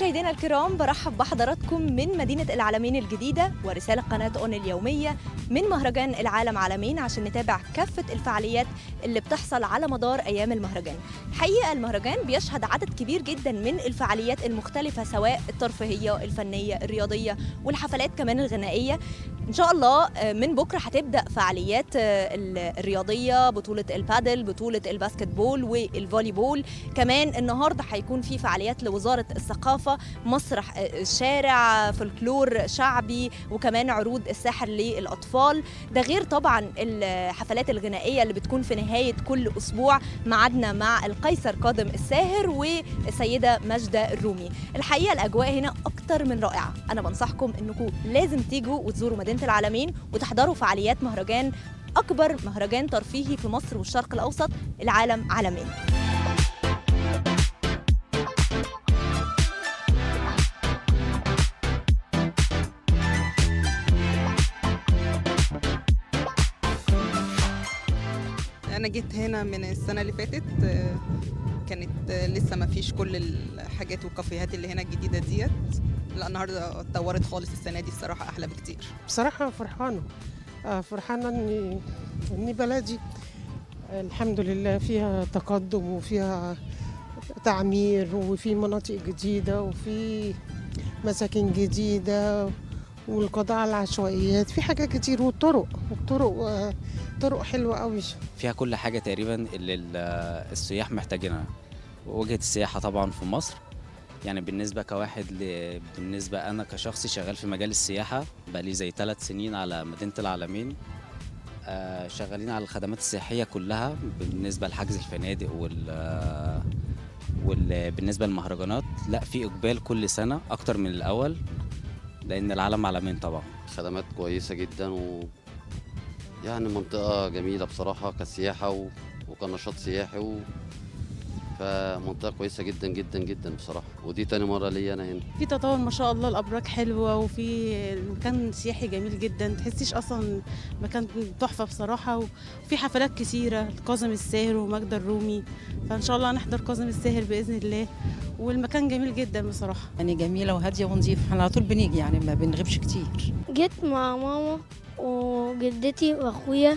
مشاهدينا الكرام برحب بحضراتكم من مدينة العالمين الجديدة ورسالة قناة أون اليومية من مهرجان العالم عالمين عشان نتابع كافة الفعاليات اللي بتحصل على مدار أيام المهرجان الحقيقة المهرجان بيشهد عدد كبير جدا من الفعاليات المختلفة سواء الترفيهية الفنية الرياضية والحفلات كمان الغنائية إن شاء الله من بكرة هتبدأ فعاليات الرياضية بطولة البادل بطولة الباسكت بول والفولي بول كمان النهاردة هيكون في فعاليات لوزارة الثقافة مسرح الشارع فولكلور شعبي وكمان عروض الساحر للأطفال ده غير طبعا الحفلات الغنائية اللي بتكون في نهاية كل أسبوع معادنا مع القيصر قادم الساهر والسيدة ماجدة الرومي الحقيقة الأجواء هنا أكتر من رائعة أنا بنصحكم أنكم لازم تيجوا وتزوروا مدينة العالمين وتحضروا فعاليات مهرجان أكبر مهرجان ترفيهي في مصر والشرق الأوسط العالم عالمين انا جيت هنا من السنه اللي فاتت كانت لسه ما فيش كل الحاجات والكافيهات اللي هنا الجديده ديت لا النهارده اتطورت خالص السنه دي الصراحه احلى بكتير بصراحه فرحانه فرحانه ان ان بلدي الحمد لله فيها تقدم وفيها تعمير وفي مناطق جديده وفي مساكن جديده والقضاء على العشوائيات في حاجات كتير والطرق الطرق طرق حلوه قوي فيها كل حاجه تقريبا اللي السياح محتاجينها وجهه السياحه طبعا في مصر يعني بالنسبه كواحد ل... بالنسبه انا كشخص شغال في مجال السياحه بقالي زي ثلاث سنين على مدينه العالمين آه شغالين على الخدمات السياحيه كلها بالنسبه لحجز الفنادق وال وبالنسبه للمهرجانات لا في اقبال كل سنه اكتر من الاول لان العالم عالمين طبعا خدمات كويسه جدا و يعني منطقه جميله بصراحه كسياحه و... وكنشاط سياحي و... فمنطقه كويسه جدا جدا جدا بصراحه ودي تاني مره ليا انا هنا في تطور ما شاء الله الابراج حلوه وفي مكان سياحي جميل جدا تحسيش اصلا مكان تحفه بصراحه وفي حفلات كثيره كاظم الساهر وماجدة الرومي فان شاء الله هنحضر كاظم الساهر باذن الله والمكان جميل جدا بصراحه يعني جميله وهاديه ونظيفه احنا على طول بنيجي يعني ما بنغيبش كتير جيت مع ماما وجدتي واخويا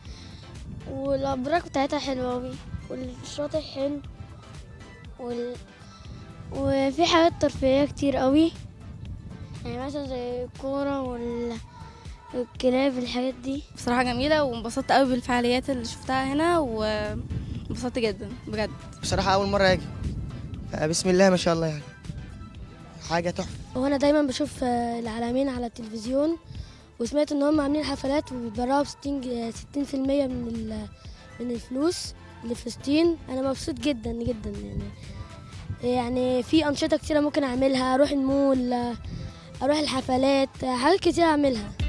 والابراج بتاعتها حلوه قوي والشاطئ حلو وال... وفي حاجات ترفيهية كتير قوي يعني مثلا زي الكورة وال... والكلاب الحاجات دي بصراحة جميلة وانبسطت قوي بالفعاليات اللي شفتها هنا وانبسطت جدا بجد بصراحة أول مرة أجي بسم الله ما شاء الله يعني حاجة تحفة وأنا دايما بشوف العالمين على التلفزيون وسمعت إن هم عاملين حفلات وبيتبرعوا بستين ستين في المية من ال... من الفلوس لفلسطين انا مبسوط جدا جدا يعني يعني في انشطه كتيره ممكن اعملها اروح المول اروح الحفلات حاجات كتير اعملها